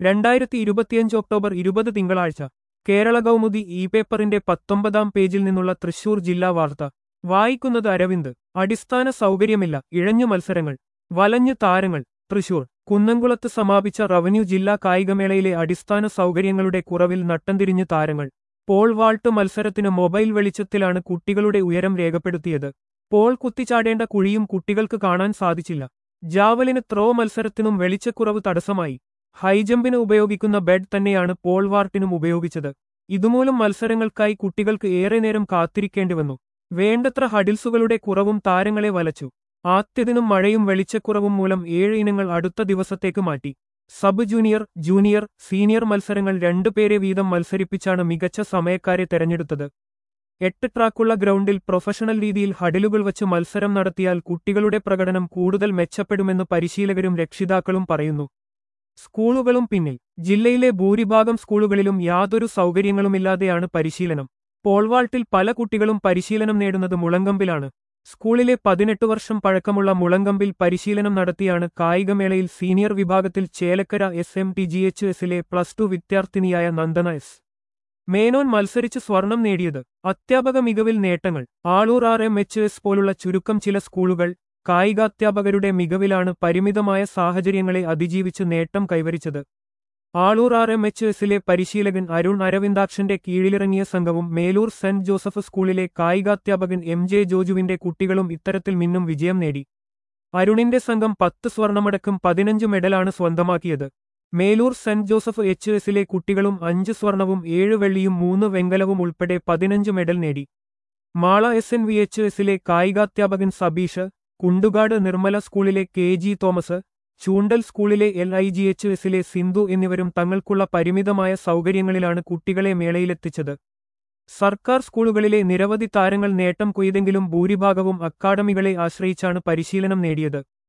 രണ്ടായിരത്തി ഇരുപത്തിയഞ്ച് ഒക്ടോബർ ഇരുപത് തിങ്കളാഴ്ച കേരള കൗമുദി ഇ പേപ്പറിന്റെ പത്തൊമ്പതാം പേജിൽ നിന്നുള്ള തൃശൂർ ജില്ലാ വാർത്ത വായിക്കുന്നത് അരവിന്ദ് അടിസ്ഥാന സൗകര്യമില്ല ഇഴഞ്ഞു മത്സരങ്ങൾ വലഞ്ഞു താരങ്ങൾ തൃശൂർ കുന്നംകുളത്ത് സമാപിച്ച റവന്യൂ ജില്ലാ കായികമേളയിലെ അടിസ്ഥാന സൗകര്യങ്ങളുടെ കുറവിൽ നട്ടംതിരിഞ്ഞ് താരങ്ങൾ പോൾ വാൾട്ട് മത്സരത്തിന് മൊബൈൽ വെളിച്ചത്തിലാണ് കുട്ടികളുടെ ഉയരം രേഖപ്പെടുത്തിയത് പോൾ കുത്തിച്ചാടേണ്ട കുഴിയും കുട്ടികൾക്ക് കാണാൻ സാധിച്ചില്ല ജാവലിന് ത്രോ മത്സരത്തിനും വെളിച്ചക്കുറവ് തടസ്സമായി ഹൈജമ്പിന് ഉപയോഗിക്കുന്ന ബെഡ് തന്നെയാണ് പോൾ വാർട്ടിനും ഉപയോഗിച്ചത് ഇതുമൂലം മത്സരങ്ങൾക്കായി കുട്ടികൾക്ക് ഏറെ നേരം കാത്തിരിക്കേണ്ടി വന്നു വേണ്ടത്ര ഹഡിൽസുകളുടെ കുറവും താരങ്ങളെ വലച്ചു ആദ്യദിനം മഴയും വെളിച്ചക്കുറവും മൂലം ഏഴ് ഇനങ്ങൾ അടുത്ത ദിവസത്തേക്ക് മാറ്റി സബ് ജൂനിയർ ജൂനിയർ സീനിയർ മത്സരങ്ങൾ രണ്ടുപേരെ വീതം മത്സരിപ്പിച്ചാണ് മികച്ച സമയക്കാരെ തെരഞ്ഞെടുത്തത് എട്ട് ട്രാക്കുള്ള ഗ്രൗണ്ടിൽ പ്രൊഫഷണൽ രീതിയിൽ ഹഡിലുകൾ വച്ച് മത്സരം നടത്തിയാൽ കുട്ടികളുടെ പ്രകടനം കൂടുതൽ മെച്ചപ്പെടുമെന്ന് പരിശീലകരും രക്ഷിതാക്കളും പറയുന്നു സ്കൂളുകളും പിന്നിൽ ജില്ലയിലെ ഭൂരിഭാഗം സ്കൂളുകളിലും യാതൊരു സൗകര്യങ്ങളുമില്ലാതെയാണ് പരിശീലനം പോൾവാൾട്ടിൽ പല കുട്ടികളും പരിശീലനം നേടുന്നത് മുളങ്കമ്പിലാണ് സ്കൂളിലെ പതിനെട്ട് വർഷം പഴക്കമുള്ള മുളങ്കമ്പിൽ പരിശീലനം നടത്തിയാണ് കായികമേളയിൽ സീനിയർ വിഭാഗത്തിൽ Chelakkara S M T G H എസിലെ പ്ലസ് ടു വിദ്യാർത്ഥിനിയായ നന്ദന എസ് മേനോൻ മത്സരിച്ച് സ്വർണം നേടിയത് അധ്യാപക മികവിൽ നേട്ടങ്ങൾ Aloor R M H S പോലുള്ള ചുരുക്കം ചില സ്കൂളുകൾ കായികാധ്യാപകരുടെ മികവിലാണ് പരിമിതമായ സാഹചര്യങ്ങളെ അതിജീവിച്ച് നേട്ടം കൈവരിച്ചത് ആളൂർ ആർ എം എച്ച് എസിലെ പരിശീലകൻ അരുൺ അരവിന്ദാക്ഷന്റെ കീഴിലിറങ്ങിയ സംഘവും മേലൂർ സെന്റ് ജോസഫ് സ്കൂളിലെ കായികാധ്യാപകൻ എം ജെ ജോജുവിന്റെ കുട്ടികളും ഇത്തരത്തിൽ മിന്നും വിജയം നേടി അരുണിന്റെ സംഘം പത്ത് സ്വർണമടക്കം പതിനഞ്ച് മെഡലാണ് സ്വന്തമാക്കിയത് മേലൂർ സെന്റ് ജോസഫ് എച്ച് എസിലെ കുട്ടികളും അഞ്ച് സ്വർണവും ഏഴ് വെള്ളിയും മൂന്ന് വെങ്കലവും ഉൾപ്പെടെ പതിനഞ്ച് മെഡൽ നേടി Mala S N V H എസിലെ കായികാധ്യാപകൻ സബീഷ് കുണ്ടുകാട് നിർമ്മല സ്കൂളിലെ കെ ജി തോമസ് ചൂണ്ടൽ സ്കൂളിലെ എൽ ഐ ജി എച്ച് എസിലെ സിന്ധു എന്നിവരും തങ്ങൾക്കുള്ള പരിമിതമായ സൗകര്യങ്ങളിലാണ് കുട്ടികളെ മേളയിലെത്തിച്ചത് സർക്കാർ സ്കൂളുകളിലെ നിരവധി താരങ്ങൾ നേട്ടം കൊയ്തെങ്കിലും ഭൂരിഭാഗവും അക്കാഡമികളെ ആശ്രയിച്ചാണ് പരിശീലനം നേടിയത്